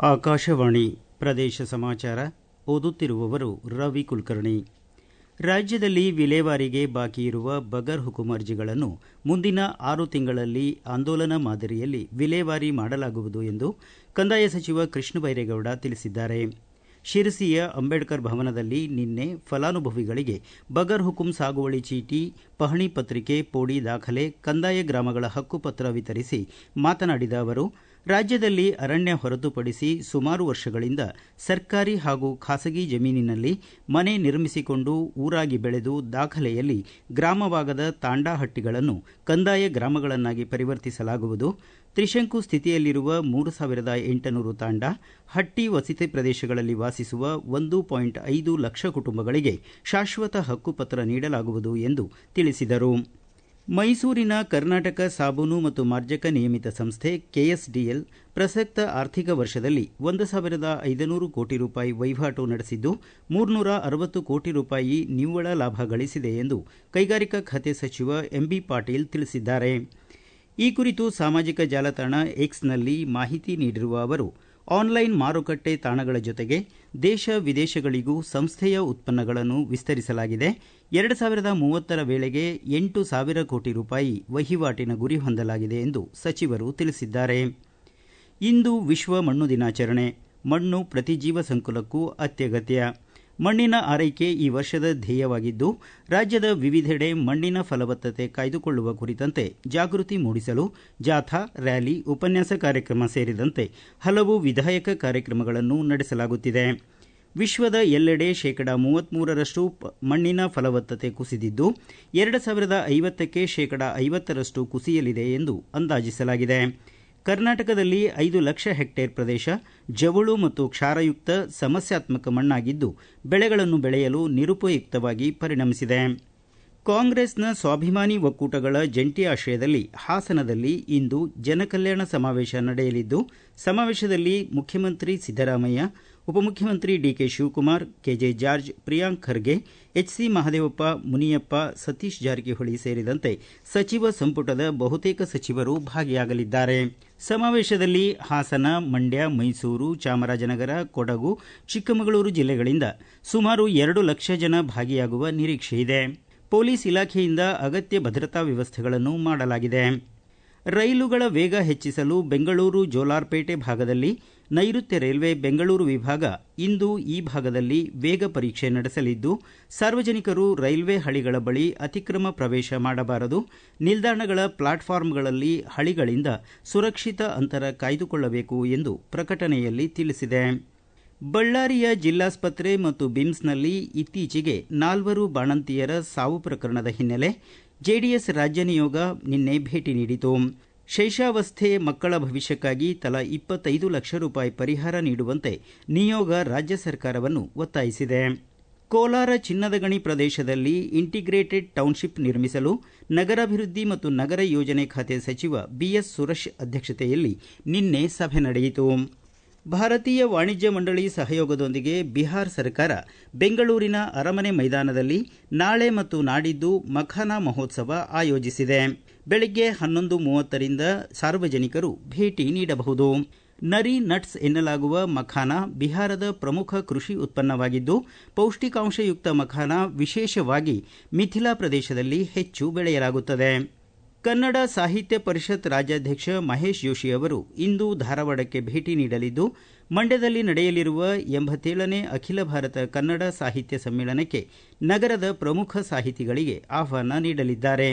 ಆಕಾಶವಾಣಿ ಪ್ರದೇಶ ಸಮಾಚಾರ ಓದುತ್ತಿರುವವರು ರವಿ ಕುಲಕರ್ಣಿ ರಾಜ್ಯದಲ್ಲಿ ವಿಲೇವಾರಿಗೆ ಬಾಕಿ ಇರುವ ಬಗರ್ ಹುಕುಂ ಅರ್ಜಿಗಳನ್ನು ಮುಂದಿನ ಆರು ತಿಂಗಳಲ್ಲಿ ಆಂದೋಲನ ಮಾದರಿಯಲ್ಲಿ ವಿಲೇವಾರಿ ಮಾಡಲಾಗುವುದು ಎಂದು ಕಂದಾಯ ಸಚಿವ ಕೃಷ್ಣ ಬೈರೇಗೌಡ ತಿಳಿಸಿದ್ದಾರೆ ಶಿರಸಿಯ ಅಂಬೇಡ್ಕರ್ ಭವನದಲ್ಲಿ ನಿನ್ನೆ ಫಲಾನುಭವಿಗಳಿಗೆ ಬಗರ್ ಹುಕುಂ ಸಾಗುವಳಿ ಚೀಟಿ ಪಹಣಿ ಪತ್ರಿಕೆ ಪೋಡಿ ದಾಖಲೆ ಕಂದಾಯ ಗ್ರಾಮಗಳ ಹಕ್ಕುಪತ್ರ ವಿತರಿಸಿ ಮಾತನಾಡಿದ ಅವರು ರಾಜ್ಯದಲ್ಲಿ ಅರಣ್ಯ ಹೊರತುಪಡಿಸಿ ಸುಮಾರು ವರ್ಷಗಳಿಂದ ಸರ್ಕಾರಿ ಹಾಗೂ ಖಾಸಗಿ ಜಮೀನಿನಲ್ಲಿ ಮನೆ ನಿರ್ಮಿಸಿಕೊಂಡು ಊರಾಗಿ ಬೆಳೆದು ದಾಖಲೆಯಲ್ಲಿ ಗ್ರಾಮವಾಗದ ತಾಂಡಾ ಹಟ್ಟಿಗಳನ್ನು ಕಂದಾಯ ಗ್ರಾಮಗಳನ್ನಾಗಿ ಪರಿವರ್ತಿಸಲಾಗುವುದು ತ್ರಿಶಂಕು ಸ್ಥಿತಿಯಲ್ಲಿರುವ ಮೂರು ಸಾವಿರದ ಎಂಟುನೂರು ತಾಂಡ ಹಟ್ಟಿ ವಸತಿ ಪ್ರದೇಶಗಳಲ್ಲಿ ವಾಸಿಸುವ ಒಂದು ಪಾಯಿಂಟ್ ಐದು ಲಕ್ಷ ಕುಟುಂಬಗಳಿಗೆ ಶಾಶ್ವತ ಹಕ್ಕುಪತ್ರ ನೀಡಲಾಗುವುದು ಎಂದು ತಿಳಿಸಿದರು ಮೈಸೂರಿನ ಕರ್ನಾಟಕ ಸಾಬೂನು ಮತ್ತು ಮಾರ್ಜಕ ನಿಯಮಿತ ಸಂಸ್ಥೆ ಕೆಎಸ್ಡಿಎಲ್ ಪ್ರಸಕ್ತ ಆರ್ಥಿಕ ವರ್ಷದಲ್ಲಿ ಒಂದು ಸಾವಿರದ ಐದುನೂರು ಕೋಟಿ ರೂಪಾಯಿ ವಹಿವಾಟು ನಡೆಸಿದ್ದು ಮೂರ್ನೂರ ಅರವತ್ತು ಕೋಟಿ ರೂಪಾಯಿ ನಿವ್ವಳ ಲಾಭ ಗಳಿಸಿದೆ ಎಂದು ಕೈಗಾರಿಕಾ ಖಾತೆ ಸಚಿವ ಎಂಬಿ ಪಾಟೀಲ್ ತಿಳಿಸಿದ್ದಾರೆ ಈ ಕುರಿತು ಸಾಮಾಜಿಕ ಜಾಲತಾಣ ಎಕ್ಸ್ನಲ್ಲಿ ಮಾಹಿತಿ ನೀಡಿರುವ ಅವರು ಆನ್ಲೈನ್ ಮಾರುಕಟ್ಟೆ ತಾಣಗಳ ಜೊತೆಗೆ ದೇಶ ವಿದೇಶಗಳಿಗೂ ಸಂಸ್ಥೆಯ ಉತ್ಪನ್ನಗಳನ್ನು ವಿಸ್ತರಿಸಲಾಗಿದೆ ಎರಡು ಸಾವಿರದ ಮೂವತ್ತರ ವೇಳೆಗೆ ಎಂಟು ಸಾವಿರ ಕೋಟಿ ರೂಪಾಯಿ ವಹಿವಾಟಿನ ಗುರಿ ಹೊಂದಲಾಗಿದೆ ಎಂದು ಸಚಿವರು ತಿಳಿಸಿದ್ದಾರೆ ಇಂದು ವಿಶ್ವ ಮಣ್ಣು ದಿನಾಚರಣೆ ಮಣ್ಣು ಪ್ರತಿ ಜೀವ ಸಂಕುಲಕ್ಕೂ ಅತ್ಯಗತ್ಯ ಮಣ್ಣಿನ ಆರೈಕೆ ಈ ವರ್ಷದ ಧ್ಯೇಯವಾಗಿದ್ದು ರಾಜ್ಯದ ವಿವಿಧೆಡೆ ಮಣ್ಣಿನ ಫಲವತ್ತತೆ ಕಾಯ್ದುಕೊಳ್ಳುವ ಕುರಿತಂತೆ ಜಾಗೃತಿ ಮೂಡಿಸಲು ಜಾಥಾ ರ್ಯಾಲಿ ಉಪನ್ಯಾಸ ಕಾರ್ಯಕ್ರಮ ಸೇರಿದಂತೆ ಹಲವು ವಿಧಾಯಕ ಕಾರ್ಯಕ್ರಮಗಳನ್ನು ನಡೆಸಲಾಗುತ್ತಿದೆ ವಿಶ್ವದ ಎಲ್ಲೆಡೆ ಶೇಕಡಾ ಮೂವತ್ಮೂರರಷ್ಟು ಮಣ್ಣಿನ ಫಲವತ್ತತೆ ಕುಸಿದಿದ್ದು ಎರಡು ಸಾವಿರದ ಐವತ್ತಕ್ಕೆ ಶೇಕಡಾ ಐವತ್ತರಷ್ಟು ಕುಸಿಯಲಿದೆ ಎಂದು ಅಂದಾಜಿಸಲಾಗಿದೆ ಕರ್ನಾಟಕದಲ್ಲಿ ಐದು ಲಕ್ಷ ಹೆಕ್ಟೇರ್ ಪ್ರದೇಶ ಜವುಳು ಮತ್ತು ಕ್ಷಾರಯುಕ್ತ ಸಮಸ್ಯಾತ್ಮಕ ಮಣ್ಣಾಗಿದ್ದು ಬೆಳೆಗಳನ್ನು ಬೆಳೆಯಲು ನಿರುಪಯುಕ್ತವಾಗಿ ಪರಿಣಮಿಸಿದೆ ಕಾಂಗ್ರೆಸ್ನ ಸ್ವಾಭಿಮಾನಿ ಒಕ್ಕೂಟಗಳ ಜಂಟಿ ಆಶ್ರಯದಲ್ಲಿ ಹಾಸನದಲ್ಲಿ ಇಂದು ಜನಕಲ್ಯಾಣ ಸಮಾವೇಶ ನಡೆಯಲಿದ್ದು ಸಮಾವೇಶದಲ್ಲಿ ಮುಖ್ಯಮಂತ್ರಿ ಸಿದ್ದರಾಮಯ್ಯ ಉಪಮುಖ್ಯಮಂತ್ರಿ D K Shivakumar K J George Priyank Kharge H C Mahadevappa Muniyappa Satish Jarkiholi ಸೇರಿದಂತೆ ಸಚಿವ ಸಂಪುಟದ ಬಹುತೇಕ ಸಚಿವರು ಭಾಗಿಯಾಗಲಿದ್ದಾರೆ ಸಮಾವೇಶದಲ್ಲಿ ಹಾಸನ ಮಂಡ್ಯ ಮೈಸೂರು ಚಾಮರಾಜನಗರ ಕೊಡಗು ಚಿಕ್ಕಮಗಳೂರು ಜಿಲ್ಲೆಗಳಿಂದ ಸುಮಾರು ಎರಡು ಲಕ್ಷ ಜನ ಭಾಗಿಯಾಗುವ ನಿರೀಕ್ಷೆಯಿದೆ ಪೊಲೀಸ್ ಇಲಾಖೆಯಿಂದ ಅಗತ್ಯ ಭದ್ರತಾ ವ್ಯವಸ್ಥೆಗಳನ್ನು ಮಾಡಲಾಗಿದೆ ರೈಲುಗಳ ವೇಗ ಹೆಚ್ಚಿಸಲು ಬೆಂಗಳೂರು ಜೋಲಾರ್ಪೇಟೆ ಭಾಗದಲ್ಲಿ ನೈಋತ್ಯ ರೈಲ್ವೆ ಬೆಂಗಳೂರು ವಿಭಾಗ ಇಂದು ಈ ಭಾಗದಲ್ಲಿ ವೇಗ ಪರೀಕ್ಷೆ ನಡೆಸಲಿದ್ದು ಸಾರ್ವಜನಿಕರು ರೈಲ್ವೆ ಹಳಿಗಳ ಬಳಿ ಅತಿಕ್ರಮ ಪ್ರವೇಶ ಮಾಡಬಾರದು ನಿಲ್ದಾಣಗಳ ಪ್ಲಾಟ್ಫಾರ್ಮ್ಗಳಲ್ಲಿ ಹಳಿಗಳಿಂದ ಸುರಕ್ಷಿತ ಅಂತರ ಕಾಯ್ದುಕೊಳ್ಳಬೇಕು ಎಂದು ಪ್ರಕಟಣೆಯಲ್ಲಿ ತಿಳಿಸಿದೆ ಬಳ್ಳಾರಿಯ ಜಿಲ್ಲಾಸ್ಪತ್ರೆ ಮತ್ತು ಬಿಮ್ಸ್ನಲ್ಲಿ ಇತ್ತೀಚೆಗೆ ನಾಲ್ವರು ಬಾಣಂತಿಯರ ಸಾವು ಪ್ರಕರಣದ ಹಿನ್ನೆಲೆ ಜೆಡಿಎಸ್ ರಾಜ್ಯ ನಿಯೋಗ ನಿನ್ನೆ ಭೇಟಿ ನೀಡಿತು ಶೈಶಾವಸ್ಥೆ ಮಕ್ಕಳ ಭವಿಷ್ಯಕ್ಕಾಗಿ ತಲಾ ಇಪ್ಪತ್ತೈದು ಲಕ್ಷ ರೂಪಾಯಿ ಪರಿಹಾರ ನೀಡುವಂತೆ ನಿಯೋಗ ರಾಜ್ಯ ಸರ್ಕಾರವನ್ನು ಒತ್ತಾಯಿಸಿದೆ ಕೋಲಾರ ಚಿನ್ನದ ಗಣಿ ಪ್ರದೇಶದಲ್ಲಿ ಇಂಟಿಗ್ರೇಟೆಡ್ ಟೌನ್ಶಿಪ್ ನಿರ್ಮಿಸಲು ನಗರಾಭಿವೃದ್ಧಿ ಮತ್ತು ನಗರ ಯೋಜನೆ ಖಾತೆ ಸಚಿವ ಬಿಎಸ್ ಸುರೇಶ್ ಅಧ್ಯಕ್ಷತೆಯಲ್ಲಿ ನಿನ್ನೆ ಸಭೆ ನಡೆಯಿತು ಭಾರತೀಯ ವಾಣಿಜ್ಯ ಮಂಡಳಿ ಸಹಯೋಗದೊಂದಿಗೆ ಬಿಹಾರ ಸರ್ಕಾರ ಬೆಂಗಳೂರಿನ ಅರಮನೆ ಮೈದಾನದಲ್ಲಿ ನಾಳೆ ಮತ್ತು ನಾಡಿದ್ದು ಮಖಾನಾ ಮಹೋತ್ಸವ ಆಯೋಜಿಸಿದೆ ಬೆಳಗ್ಗೆ ಹನ್ನೊಂದು ಮೂವತ್ತರಿಂದ ಸಾರ್ವಜನಿಕರು ಭೇಟಿ ನೀಡಬಹುದು ನರಿ ನಟ್ಸ್ ಎನ್ನಲಾಗುವ ಮಖಾನ ಬಿಹಾರದ ಪ್ರಮುಖ ಕೃಷಿ ಉತ್ಪನ್ನವಾಗಿದ್ದು ಪೌಷ್ಟಿಕಾಂಶಯುಕ್ತ ಮಖಾನ ವಿಶೇಷವಾಗಿ ಮಿಥಿಲಾ ಪ್ರದೇಶದಲ್ಲಿ ಹೆಚ್ಚು ಬೆಳೆಯಲಾಗುತ್ತದೆ ಕನ್ನಡ ಸಾಹಿತ್ಯ ಪರಿಷತ್ ರಾಜ್ಯಾಧ್ಯಕ್ಷ ಮಹೇಶ್ ಜೋಶಿ ಅವರು ಇಂದು ಧಾರವಾಡಕ್ಕೆ ಭೇಟಿ ನೀಡಲಿದ್ದು ಮಂಡ್ಯದಲ್ಲಿ ನಡೆಯಲಿರುವ ಎಂಬತ್ತೇಳನೇ ಅಖಿಲ ಭಾರತ ಕನ್ನಡ ಸಾಹಿತ್ಯ ಸಮ್ಮೇಳನಕ್ಕೆ ನಗರದ ಪ್ರಮುಖ ಸಾಹಿತಿಗಳಿಗೆ ಆಹ್ವಾನ ನೀಡಲಿದ್ದಾರೆ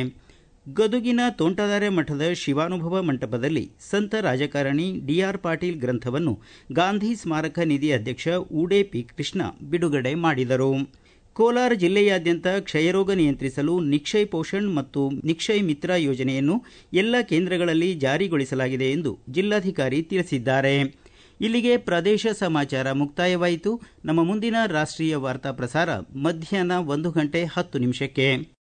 ಗದುಗಿನ ತೋಂಟದಾರ್ಯ ಮಠದ ಶಿವಾನುಭವ ಮಂಟಪದಲ್ಲಿ ಸಂತ ರಾಜಕಾರಣಿ ಡಿಆರ್ ಪಾಟೀಲ್ ಗ್ರಂಥವನ್ನು ಗಾಂಧಿ ಸ್ಮಾರಕ ನಿಧಿ ಅಧ್ಯಕ್ಷ ಊಡೆ ಪಿ ಕೃಷ್ಣ ಬಿಡುಗಡೆ ಮಾಡಿದರು ಕೋಲಾರ ಜಿಲ್ಲೆಯಾದ್ಯಂತ ಕ್ಷಯರೋಗ ನಿಯಂತ್ರಿಸಲು ನಿಕ್ಷಯ್ ಪೋಷಣ್ ಮತ್ತು ನಿಕ್ಷಯ್ ಮಿತ್ರ ಯೋಜನೆಯನ್ನು ಎಲ್ಲ ಕೇಂದ್ರಗಳಲ್ಲಿ ಜಾರಿಗೊಳಿಸಲಾಗಿದೆ ಎಂದು ಜಿಲ್ಲಾಧಿಕಾರಿ ತಿಳಿಸಿದ್ದಾರೆ ಇಲ್ಲಿಗೆ ಪ್ರದೇಶ ಸಮಾಚಾರ ಮುಕ್ತಾಯವಾಯಿತು ನಮ್ಮ ಮುಂದಿನ ರಾಷ್ಟ್ರೀಯ ವಾರ್ತಾ ಪ್ರಸಾರ ಮಧ್ಯಾಹ್ನ ಒಂದು ಗಂಟೆ ಹತ್ತು ನಿಮಿಷಕ್ಕೆ